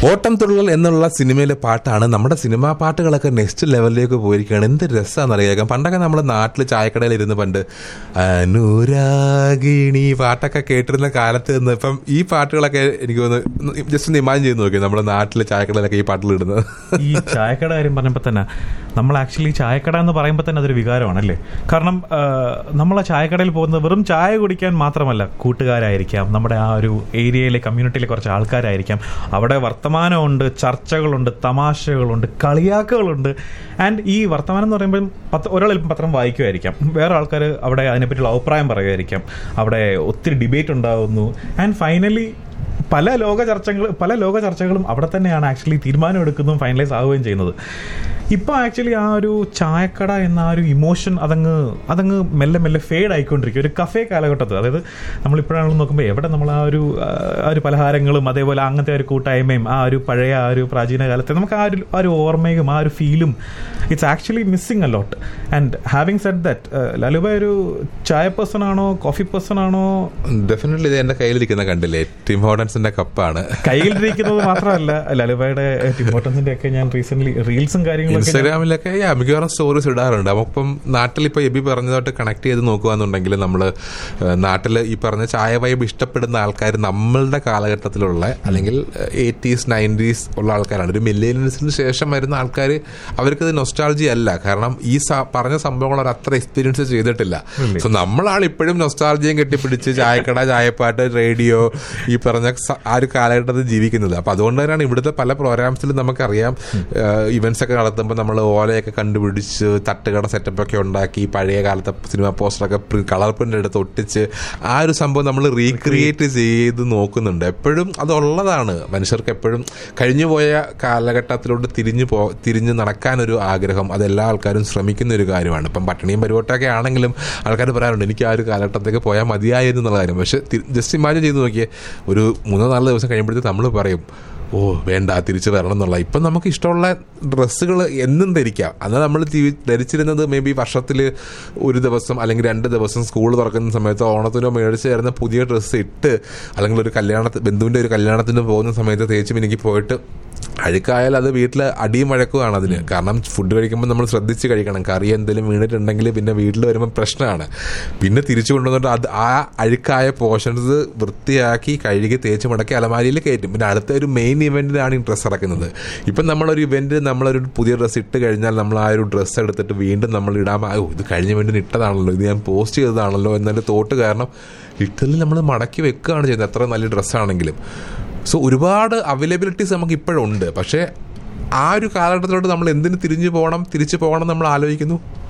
ഓട്ടം തുള്ളൽ എന്നുള്ള സിനിമയിലെ പാട്ടാണ് നമ്മുടെ സിനിമാ പാട്ടുകളൊക്കെ നെക്സ്റ്റ് ലെവലിലേക്ക് പോയിരിക്കുകയാണ് എന്ത് രസമാണെന്ന് അറിയാം പണ്ടൊക്കെ നമ്മുടെ നാട്ടിൽ ചായക്കടയിൽ ഇരുന്ന് പണ്ട് അനുരാഗിണി പാട്ടൊക്കെ കേട്ടിരുന്ന കാലത്ത് നിന്ന് ഇപ്പം ഈ പാട്ടുകളൊക്കെ എനിക്ക് തോന്നുന്നു ജസ്റ്റ് ഒന്ന് ഇമാജിൻ ചെയ്ത് നോക്കി നമ്മുടെ നാട്ടിലെ ചായക്കടയിലൊക്കെ ഈ പാട്ടുകൾ ഇടുന്നത് ഈ ചായക്കട കാര്യം പറഞ്ഞപ്പോൾ തന്നെ നമ്മൾ ആക്ച്വലി ചായക്കട എന്ന് പറയുമ്പോൾ തന്നെ അതൊരു വികാരമാണല്ലേ കാരണം നമ്മൾ ആ ചായക്കടയിൽ പോകുന്നത് വെറും ചായ കുടിക്കാൻ മാത്രമല്ല കൂട്ടുകാരായിരിക്കാം നമ്മുടെ ആ ഒരു ഏരിയയിലെ കമ്മ്യൂണിറ്റിയിലെ കുറച്ച് ആൾക്കാരായിരിക്കാം അവിടെ വർത്തമാനമുണ്ട് ചർച്ചകളുണ്ട് തമാശകളുണ്ട് കളിയാക്കുകളുണ്ട് ആൻഡ് ഈ വർത്തമാനം എന്ന് പറയുമ്പോൾ പത്ത് ഒരാൾ ചിലപ്പോൾ പത്രം വായിക്കുമായിരിക്കാം വേറെ ആൾക്കാർ അവിടെ അതിനെപ്പറ്റിയുള്ള അഭിപ്രായം പറയുമായിരിക്കാം അവിടെ ഒത്തിരി ഡിബേറ്റ് ഉണ്ടാകുന്നു ആൻഡ് ഫൈനലി പല ലോക ചർച്ചകൾ പല ലോക ചർച്ചകളും അവിടെ തന്നെയാണ് ആക്ച്വലി തീരുമാനം എടുക്കുന്നതും ഫൈനലൈസ് ആവുകയും ചെയ്യുന്നത് ഇപ്പോൾ ആക്ച്വലി ആ ഒരു ചായക്കട എന്ന ആ ഒരു ഇമോഷൻ അതങ്ങ് അതങ്ങ് മെല്ലെ മെല്ലെ ഫെയ്ഡ് ആയിക്കൊണ്ടിരിക്കും ഒരു കഫേ കാലഘട്ടത്തിൽ അതായത് നമ്മളിപ്പോഴാണെന്ന് നോക്കുമ്പോൾ എവിടെ നമ്മൾ ആ ഒരു ആ ഒരു പലഹാരങ്ങളും അതേപോലെ അങ്ങനത്തെ ഒരു കൂട്ടായ്മയും ആ ഒരു പഴയ ആ ഒരു പ്രാചീന കാലത്തെ നമുക്ക് ആ ഒരു ആ ഒരു ഓർമ്മയും ആ ഒരു ഫീലും it's actually missing a lot and having set that ലലുബ ഒരു ചായ പേഴ്സൺ ആണോ കോഫി പേഴ്സൺ ആണോ ഡെഫിനറ്റ്ലി ഇത് എന്റെ കയ്യിലിരിക്കുന്ന കണ്ടില്ലേ ടിം ഹോട്ടൻസിന്റെ കപ്പാണ് കയ്യിലിരിക്കുന്നത് മാത്രമല്ല ലലുബയുടെ ടിമോട്ടൻസിന്റെ ഒക്കെ ഞാൻ റീസെന്റ് റീൽസും കാര്യങ്ങളൊക്കെ ഞാൻ- ഇൻസ്റ്റാഗ്രാമിലൊക്കെ yeah, മിക്കവാറും സ്റ്റോറീസ് ഇടാറുണ്ട് അപ്പം നാട്ടിൽ ഇപ്പോൾ എബി പറഞ്ഞതായിട്ട് കണക്ട് ചെയ്ത് നോക്കുകയാണെന്നുണ്ടെങ്കിൽ നമ്മൾ നാട്ടിൽ ഈ പറഞ്ഞ ചായ വൈബ് ഇഷ്ടപ്പെടുന്ന ആൾക്കാർ നമ്മളുടെ കാലഘട്ടത്തിലുള്ള അല്ലെങ്കിൽ എയ്റ്റീസ് നയൻറ്റീസ് ഉള്ള ആൾക്കാരാണ് ഒരു മില്ലേനിയൻസിന് ശേഷം വരുന്ന ആൾക്കാർ അവർക്കത് നൊസ്റ്റാൾജി അല്ല കാരണം ഈ സ- പറഞ്ഞ സംഭവങ്ങൾ അവർ അത്ര എക്സ്പീരിയൻസ് ചെയ്തിട്ടില്ല സോ നമ്മളാണ് ഇപ്പോഴും നൊസ്റ്റാൾജിയും കെട്ടിപ്പിടിച്ച് ചായക്കട ചായപ്പാട്ട് റേഡിയോ ഈ പറഞ്ഞ സ- ആ ഒരു കാലഘട്ടത്തിൽ ജീവിക്കുന്നത് അപ്പൊ അതുകൊണ്ട് തന്നെയാണ് ഇവിടുത്തെ പല പ്രോഗ്രാംസിലും നമുക്കറിയാം ഇവന്റ്സ് ഒക്കെ നടത്തുമ്പോൾ നമ്മൾ ഓലയൊക്കെ കണ്ടുപിടിച്ച് തട്ടുകട സെറ്റപ്പ് ഒക്കെ ഉണ്ടാക്കി പഴയ കാലത്തെ സിനിമ പോസ്റ്ററൊക്കെ കളർ പ്രിന്റ് എടുത്ത് ഒട്ടിച്ച് ആ ഒരു സംഭവം നമ്മൾ റീക്രിയേറ്റ് ചെയ്ത് നോക്കുന്നുണ്ട് എപ്പോഴും അതുള്ളതാണ് മനുഷ്യർക്ക് എപ്പോഴും കഴിഞ്ഞുപോയ കാലഘട്ടത്തിലോട്ട് തിരിഞ്ഞു പോ തിരിഞ്ഞ് നടക്കാനൊരു ആഗ്രഹം അത് എല്ലാ ആൾക്കാരും ശ്രമിക്കുന്ന ഒരു കാര്യമാണ് ഇപ്പം പട്ടിണിയും പരിവട്ടമൊക്കെ ആണെങ്കിലും ആൾക്കാർ പറയാറുണ്ട് എനിക്ക് ആ ഒരു കാലഘട്ടത്തേക്ക് പോയാൽ മതിയായിരുന്നു എന്നുള്ള കാര്യം പക്ഷെ ജസ്റ്റ് ഇമാജിൻ ചെയ്ത് നോക്കിയേ ഒരു മൂന്നോ നാല് ദിവസം കഴിയുമ്പോഴത്തേക്ക് നമ്മൾ പറയും ഓ വേണ്ട തിരിച്ചു വരണം എന്നുള്ള ഇപ്പം നമുക്ക് ഇഷ്ടമുള്ള ഡ്രസ്സുകൾ എന്നും ധരിക്കാം അന്ന് നമ്മൾ തി- ധരിച്ചിരുന്നത് മേ ബി വർഷത്തിൽ ഒരു ദിവസം അല്ലെങ്കിൽ രണ്ട് ദിവസം സ്കൂൾ തുറക്കുന്ന സമയത്ത് ഓണത്തിനോ മേടിച്ച് തരുന്ന പുതിയ ഡ്രസ്സ് ഇട്ട് അല്ലെങ്കിൽ ഒരു കല്യാണത്തിന് ബന്ധുവിൻ്റെ ഒരു കല്യാണത്തിന് പോകുന്ന സമയത്ത് തേച്ച് മിനിക്ക് പോയിട്ട് അഴുക്കായാൽ അത് വീട്ടിൽ അടിയും വഴക്കുമാണ് അതിന് കാരണം ഫുഡ് കഴിക്കുമ്പോൾ നമ്മൾ ശ്രദ്ധിച്ച് കഴിക്കണം കറി എന്തെങ്കിലും വീണിട്ടുണ്ടെങ്കിൽ പിന്നെ വീട്ടിൽ വരുമ്പോൾ പ്രശ്നമാണ് പിന്നെ തിരിച്ചു കൊണ്ടുവന്നിട്ട് അത് ആ അഴുക്കായ പോർഷൻസ് വൃത്തിയാക്കി കഴുകി തേച്ച് മടക്കി അലമാരിയിൽ കയറ്റും പിന്നെ അടുത്ത ഒരു മെയിൻ ഇവന്റിനാണ് ഈ ഡ്രസ്സ് ഇറക്കുന്നത് ഇപ്പം നമ്മളൊരു ഇവന്റ് നമ്മളൊരു പുതിയ ഡ്രസ്സ് ഇട്ട് കഴിഞ്ഞാൽ നമ്മൾ ആ ഒരു ഡ്രസ്സ് എടുത്തിട്ട് വീണ്ടും നമ്മൾ ഇടാൻ ഓ ഇത് കഴിഞ്ഞ വേണ്ടി ഇട്ടതാണല്ലോ ഇത് ഞാൻ പോസ്റ്റ് ചെയ്തതാണല്ലോ എന്നൊരു തോട്ട് കാരണം ഇട്ടതിൽ നമ്മൾ മടക്കി വെക്കുകയാണ് ചെയ്യുന്നത് എത്ര നല്ല ഡ്രസ്സാണെങ്കിലും സോ ഒരുപാട് അവൈലബിലിറ്റീസ് നമുക്ക് ഇപ്പോഴുണ്ട് പക്ഷേ ആ ഒരു കാലഘട്ടത്തിലോട്ട് നമ്മൾ എന്തിന് തിരിഞ്ഞു പോകണം തിരിച്ചു പോകണം നമ്മൾ ആലോചിക്കുന്നു